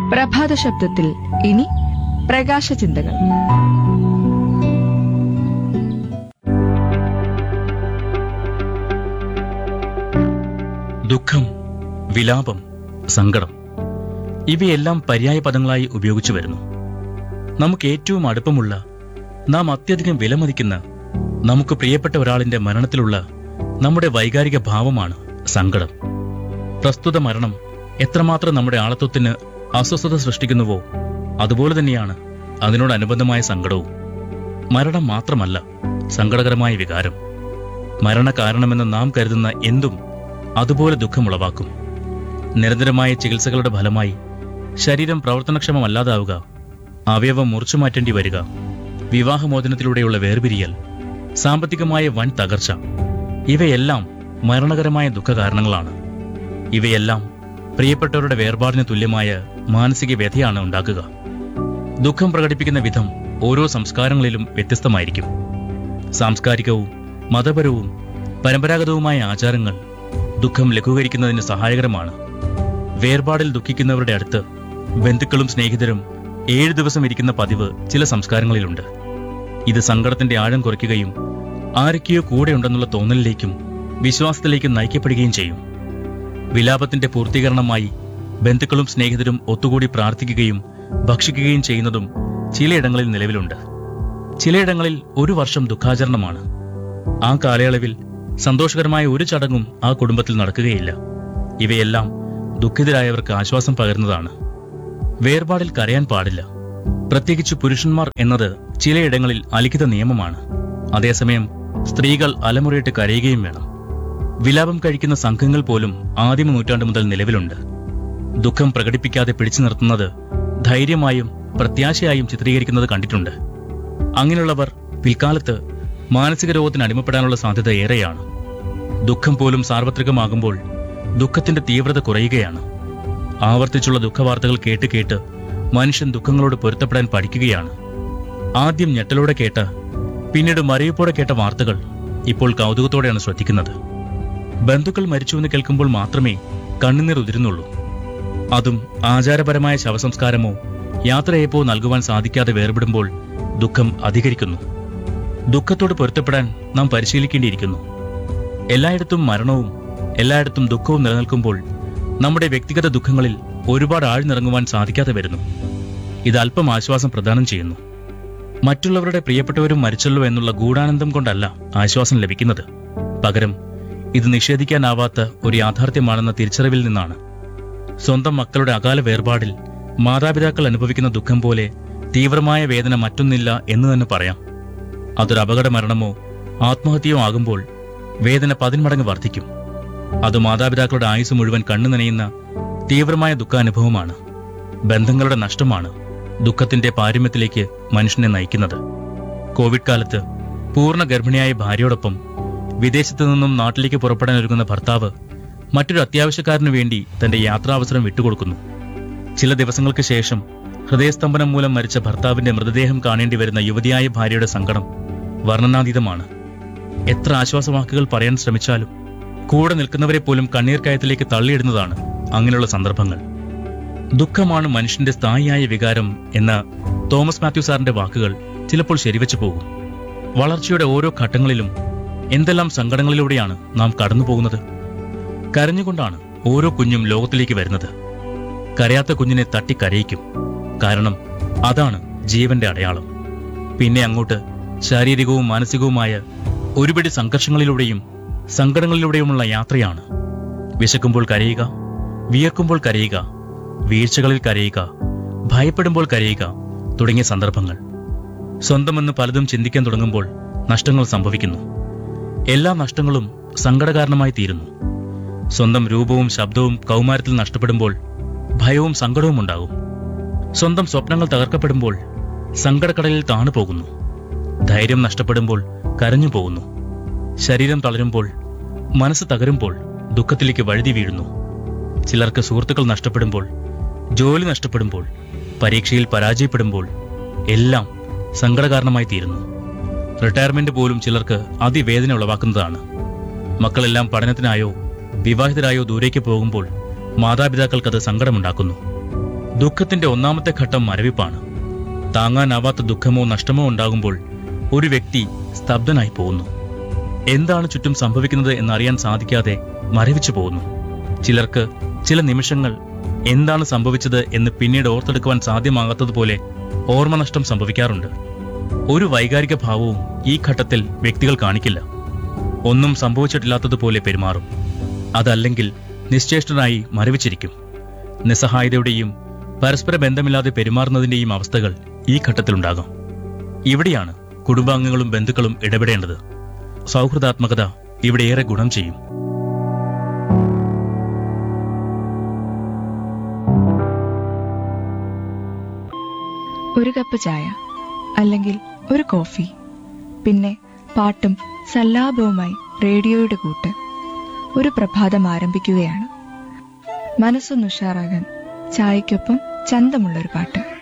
പ്രഭാത ശബ്ദത്തിൽ ഇനി പ്രകാശ ചിന്തകൾ ദുഃഖം വിലാപം സങ്കടം ഇവയെല്ലാം പര്യായ പദങ്ങളായി ഉപയോഗിച്ചു വരുന്നു നമുക്ക് ഏറ്റവും അടുപ്പമുള്ള നാം അത്യധികം വിലമതിക്കുന്ന നമുക്ക് പ്രിയപ്പെട്ട ഒരാളിന്റെ മരണത്തിലുള്ള നമ്മുടെ വൈകാരിക ഭാവമാണ് സങ്കടം പ്രസ്തുത മരണം എത്രമാത്രം നമ്മുടെ ആളത്വത്തിന് അസ്വസ്ഥത സൃഷ്ടിക്കുന്നുവോ അതുപോലെ തന്നെയാണ് അതിനോടനുബന്ധമായ സങ്കടവും മരണം മാത്രമല്ല സങ്കടകരമായ വികാരം മരണകാരണമെന്ന് നാം കരുതുന്ന എന്തും അതുപോലെ ദുഃഖമുളവാക്കും നിരന്തരമായ ചികിത്സകളുടെ ഫലമായി ശരീരം പ്രവർത്തനക്ഷമമല്ലാതാവുക അവയവം മുറിച്ചു മാറ്റേണ്ടി വരിക വിവാഹമോചനത്തിലൂടെയുള്ള വേർപിരിയൽ സാമ്പത്തികമായ വൻ തകർച്ച ഇവയെല്ലാം മരണകരമായ ദുഃഖകാരണങ്ങളാണ് ഇവയെല്ലാം പ്രിയപ്പെട്ടവരുടെ വേർപാടിന് തുല്യമായ മാനസിക വ്യഥയാണ് ഉണ്ടാക്കുക ദുഃഖം പ്രകടിപ്പിക്കുന്ന വിധം ഓരോ സംസ്കാരങ്ങളിലും വ്യത്യസ്തമായിരിക്കും സാംസ്കാരികവും മതപരവും പരമ്പരാഗതവുമായ ആചാരങ്ങൾ ദുഃഖം ലഘൂകരിക്കുന്നതിന് സഹായകരമാണ് വേർപാടിൽ ദുഃഖിക്കുന്നവരുടെ അടുത്ത് ബന്ധുക്കളും സ്നേഹിതരും ഏഴു ദിവസം ഇരിക്കുന്ന പതിവ് ചില സംസ്കാരങ്ങളിലുണ്ട് ഇത് സങ്കടത്തിന്റെ ആഴം കുറയ്ക്കുകയും ആരൊക്കെയോ കൂടെയുണ്ടെന്നുള്ള തോന്നലിലേക്കും വിശ്വാസത്തിലേക്കും നയിക്കപ്പെടുകയും ചെയ്യും വിലാപത്തിന്റെ പൂർത്തീകരണമായി ബന്ധുക്കളും സ്നേഹിതരും ഒത്തുകൂടി പ്രാർത്ഥിക്കുകയും ഭക്ഷിക്കുകയും ചെയ്യുന്നതും ചിലയിടങ്ങളിൽ നിലവിലുണ്ട് ചിലയിടങ്ങളിൽ ഒരു വർഷം ദുഃഖാചരണമാണ് ആ കാലയളവിൽ സന്തോഷകരമായ ഒരു ചടങ്ങും ആ കുടുംബത്തിൽ നടക്കുകയില്ല ഇവയെല്ലാം ദുഃഖിതരായവർക്ക് ആശ്വാസം പകരുന്നതാണ് വേർപാടിൽ കരയാൻ പാടില്ല പ്രത്യേകിച്ച് പുരുഷന്മാർ എന്നത് ചിലയിടങ്ങളിൽ അലിഖിത നിയമമാണ് അതേസമയം സ്ത്രീകൾ അലമുറയിട്ട് കരയുകയും വേണം വിലാപം കഴിക്കുന്ന സംഘങ്ങൾ പോലും ആദിമ നൂറ്റാണ്ട് മുതൽ നിലവിലുണ്ട് ദുഃഖം പ്രകടിപ്പിക്കാതെ പിടിച്ചു നിർത്തുന്നത് ധൈര്യമായും പ്രത്യാശയായും ചിത്രീകരിക്കുന്നത് കണ്ടിട്ടുണ്ട് അങ്ങനെയുള്ളവർ പിൽക്കാലത്ത് മാനസിക രോഗത്തിന് അടിമപ്പെടാനുള്ള സാധ്യത ഏറെയാണ് ദുഃഖം പോലും സാർവത്രികമാകുമ്പോൾ ദുഃഖത്തിന്റെ തീവ്രത കുറയുകയാണ് ആവർത്തിച്ചുള്ള ദുഃഖവാർത്തകൾ കേട്ട് കേട്ട് മനുഷ്യൻ ദുഃഖങ്ങളോട് പൊരുത്തപ്പെടാൻ പഠിക്കുകയാണ് ആദ്യം ഞെട്ടലോടെ കേട്ട പിന്നീട് മരവിപ്പോടെ കേട്ട വാർത്തകൾ ഇപ്പോൾ കൗതുകത്തോടെയാണ് ശ്രദ്ധിക്കുന്നത് ബന്ധുക്കൾ മരിച്ചുവെന്ന് കേൾക്കുമ്പോൾ മാത്രമേ കണ്ണുനീർ ഉതിരുന്നുള്ളൂ അതും ആചാരപരമായ ശവസംസ്കാരമോ യാത്രയപ്പോ നൽകുവാൻ സാധിക്കാതെ വേർപെടുമ്പോൾ ദുഃഖം അധികരിക്കുന്നു ദുഃഖത്തോട് പൊരുത്തപ്പെടാൻ നാം പരിശീലിക്കേണ്ടിയിരിക്കുന്നു എല്ലായിടത്തും മരണവും എല്ലായിടത്തും ദുഃഖവും നിലനിൽക്കുമ്പോൾ നമ്മുടെ വ്യക്തിഗത ദുഃഖങ്ങളിൽ ഒരുപാട് ആഴ്ന്നിറങ്ങുവാൻ സാധിക്കാതെ വരുന്നു ഇത് അല്പം ആശ്വാസം പ്രദാനം ചെയ്യുന്നു മറ്റുള്ളവരുടെ പ്രിയപ്പെട്ടവരും മരിച്ചല്ലോ എന്നുള്ള ഗൂഢാനന്ദം കൊണ്ടല്ല ആശ്വാസം ലഭിക്കുന്നത് പകരം ഇത് നിഷേധിക്കാനാവാത്ത ഒരു യാഥാർത്ഥ്യമാണെന്ന തിരിച്ചറിവിൽ നിന്നാണ് സ്വന്തം മക്കളുടെ അകാല വേർപാടിൽ മാതാപിതാക്കൾ അനുഭവിക്കുന്ന ദുഃഖം പോലെ തീവ്രമായ വേദന മറ്റൊന്നില്ല എന്ന് തന്നെ പറയാം അതൊരു അപകട മരണമോ ആത്മഹത്യയോ ആകുമ്പോൾ വേദന പതിന്മടങ്ങ് വർദ്ധിക്കും അത് മാതാപിതാക്കളുടെ ആയുസ് മുഴുവൻ കണ്ണു നനയുന്ന തീവ്രമായ ദുഃഖാനുഭവമാണ് ബന്ധങ്ങളുടെ നഷ്ടമാണ് ദുഃഖത്തിന്റെ പാരമ്യത്തിലേക്ക് മനുഷ്യനെ നയിക്കുന്നത് കോവിഡ് കാലത്ത് പൂർണ്ണ ഗർഭിണിയായ ഭാര്യയോടൊപ്പം വിദേശത്തു നിന്നും നാട്ടിലേക്ക് പുറപ്പെടാൻ ഒരുങ്ങുന്ന ഭർത്താവ് മറ്റൊരു അത്യാവശ്യക്കാരനു വേണ്ടി തന്റെ യാത്രാവസരം വിട്ടുകൊടുക്കുന്നു ചില ദിവസങ്ങൾക്ക് ശേഷം ഹൃദയസ്തംഭനം മൂലം മരിച്ച ഭർത്താവിന്റെ മൃതദേഹം കാണേണ്ടി വരുന്ന യുവതിയായ ഭാര്യയുടെ സങ്കടം വർണ്ണനാതീതമാണ് എത്ര ആശ്വാസവാക്കുകൾ പറയാൻ ശ്രമിച്ചാലും കൂടെ നിൽക്കുന്നവരെ പോലും കണ്ണീർ കയത്തിലേക്ക് തള്ളിയിടുന്നതാണ് അങ്ങനെയുള്ള സന്ദർഭങ്ങൾ ദുഃഖമാണ് മനുഷ്യന്റെ സ്ഥായിയായ വികാരം എന്ന തോമസ് മാത്യു സാറിന്റെ വാക്കുകൾ ചിലപ്പോൾ ശരിവച്ചു പോകും വളർച്ചയുടെ ഓരോ ഘട്ടങ്ങളിലും എന്തെല്ലാം സങ്കടങ്ങളിലൂടെയാണ് നാം കടന്നു പോകുന്നത് കരഞ്ഞുകൊണ്ടാണ് ഓരോ കുഞ്ഞും ലോകത്തിലേക്ക് വരുന്നത് കരയാത്ത കുഞ്ഞിനെ തട്ടി കരയിക്കും കാരണം അതാണ് ജീവന്റെ അടയാളം പിന്നെ അങ്ങോട്ട് ശാരീരികവും മാനസികവുമായ ഒരുപിടി സംഘർഷങ്ങളിലൂടെയും സങ്കടങ്ങളിലൂടെയുമുള്ള യാത്രയാണ് വിശക്കുമ്പോൾ കരയുക വിയർക്കുമ്പോൾ കരയുക വീഴ്ചകളിൽ കരയുക ഭയപ്പെടുമ്പോൾ കരയുക തുടങ്ങിയ സന്ദർഭങ്ങൾ സ്വന്തമെന്ന് പലതും ചിന്തിക്കാൻ തുടങ്ങുമ്പോൾ നഷ്ടങ്ങൾ സംഭവിക്കുന്നു എല്ലാ നഷ്ടങ്ങളും സങ്കടകാരണമായി തീരുന്നു സ്വന്തം രൂപവും ശബ്ദവും കൗമാരത്തിൽ നഷ്ടപ്പെടുമ്പോൾ ഭയവും സങ്കടവും ഉണ്ടാകും സ്വന്തം സ്വപ്നങ്ങൾ തകർക്കപ്പെടുമ്പോൾ സങ്കടക്കടലിൽ താണു പോകുന്നു ധൈര്യം നഷ്ടപ്പെടുമ്പോൾ കരഞ്ഞു പോകുന്നു ശരീരം തളരുമ്പോൾ മനസ്സ് തകരുമ്പോൾ ദുഃഖത്തിലേക്ക് വഴുതി വീഴുന്നു ചിലർക്ക് സുഹൃത്തുക്കൾ നഷ്ടപ്പെടുമ്പോൾ ജോലി നഷ്ടപ്പെടുമ്പോൾ പരീക്ഷയിൽ പരാജയപ്പെടുമ്പോൾ എല്ലാം സങ്കടകാരണമായി തീരുന്നു റിട്ടയർമെന്റ് പോലും ചിലർക്ക് അതിവേദന ഉളവാക്കുന്നതാണ് മക്കളെല്ലാം പഠനത്തിനായോ വിവാഹിതരായോ ദൂരേക്ക് പോകുമ്പോൾ മാതാപിതാക്കൾക്കത് സങ്കടമുണ്ടാക്കുന്നു ദുഃഖത്തിന്റെ ഒന്നാമത്തെ ഘട്ടം മരവിപ്പാണ് താങ്ങാനാവാത്ത ദുഃഖമോ നഷ്ടമോ ഉണ്ടാകുമ്പോൾ ഒരു വ്യക്തി സ്തബ്ധനായി പോകുന്നു എന്താണ് ചുറ്റും സംഭവിക്കുന്നത് എന്നറിയാൻ സാധിക്കാതെ മരവിച്ചു പോകുന്നു ചിലർക്ക് ചില നിമിഷങ്ങൾ എന്താണ് സംഭവിച്ചത് എന്ന് പിന്നീട് ഓർത്തെടുക്കുവാൻ സാധ്യമാകാത്തതുപോലെ ഓർമ്മനഷ്ടം സംഭവിക്കാറുണ്ട് ഒരു വൈകാരിക ഭാവവും ഈ ഘട്ടത്തിൽ വ്യക്തികൾ കാണിക്കില്ല ഒന്നും സംഭവിച്ചിട്ടില്ലാത്തതുപോലെ പെരുമാറും അതല്ലെങ്കിൽ നിശ്ചേഷ്ടനായി മരവിച്ചിരിക്കും നിസ്സഹായതയുടെയും പരസ്പര ബന്ധമില്ലാതെ പെരുമാറുന്നതിന്റെയും അവസ്ഥകൾ ഈ ഘട്ടത്തിലുണ്ടാകാം ഇവിടെയാണ് കുടുംബാംഗങ്ങളും ബന്ധുക്കളും ഇടപെടേണ്ടത് സൗഹൃദാത്മകത ഇവിടെ ഏറെ ഗുണം ചെയ്യും ഒരു കപ്പ് ചായ അല്ലെങ്കിൽ ഒരു കോഫി പിന്നെ പാട്ടും സല്ലാപവുമായി റേഡിയോയുടെ കൂട്ട് ഒരു പ്രഭാതം ആരംഭിക്കുകയാണ് മനസ്സൊന്ന് ഉഷാറാകാൻ ചായയ്ക്കൊപ്പം ചന്തമുള്ളൊരു പാട്ട്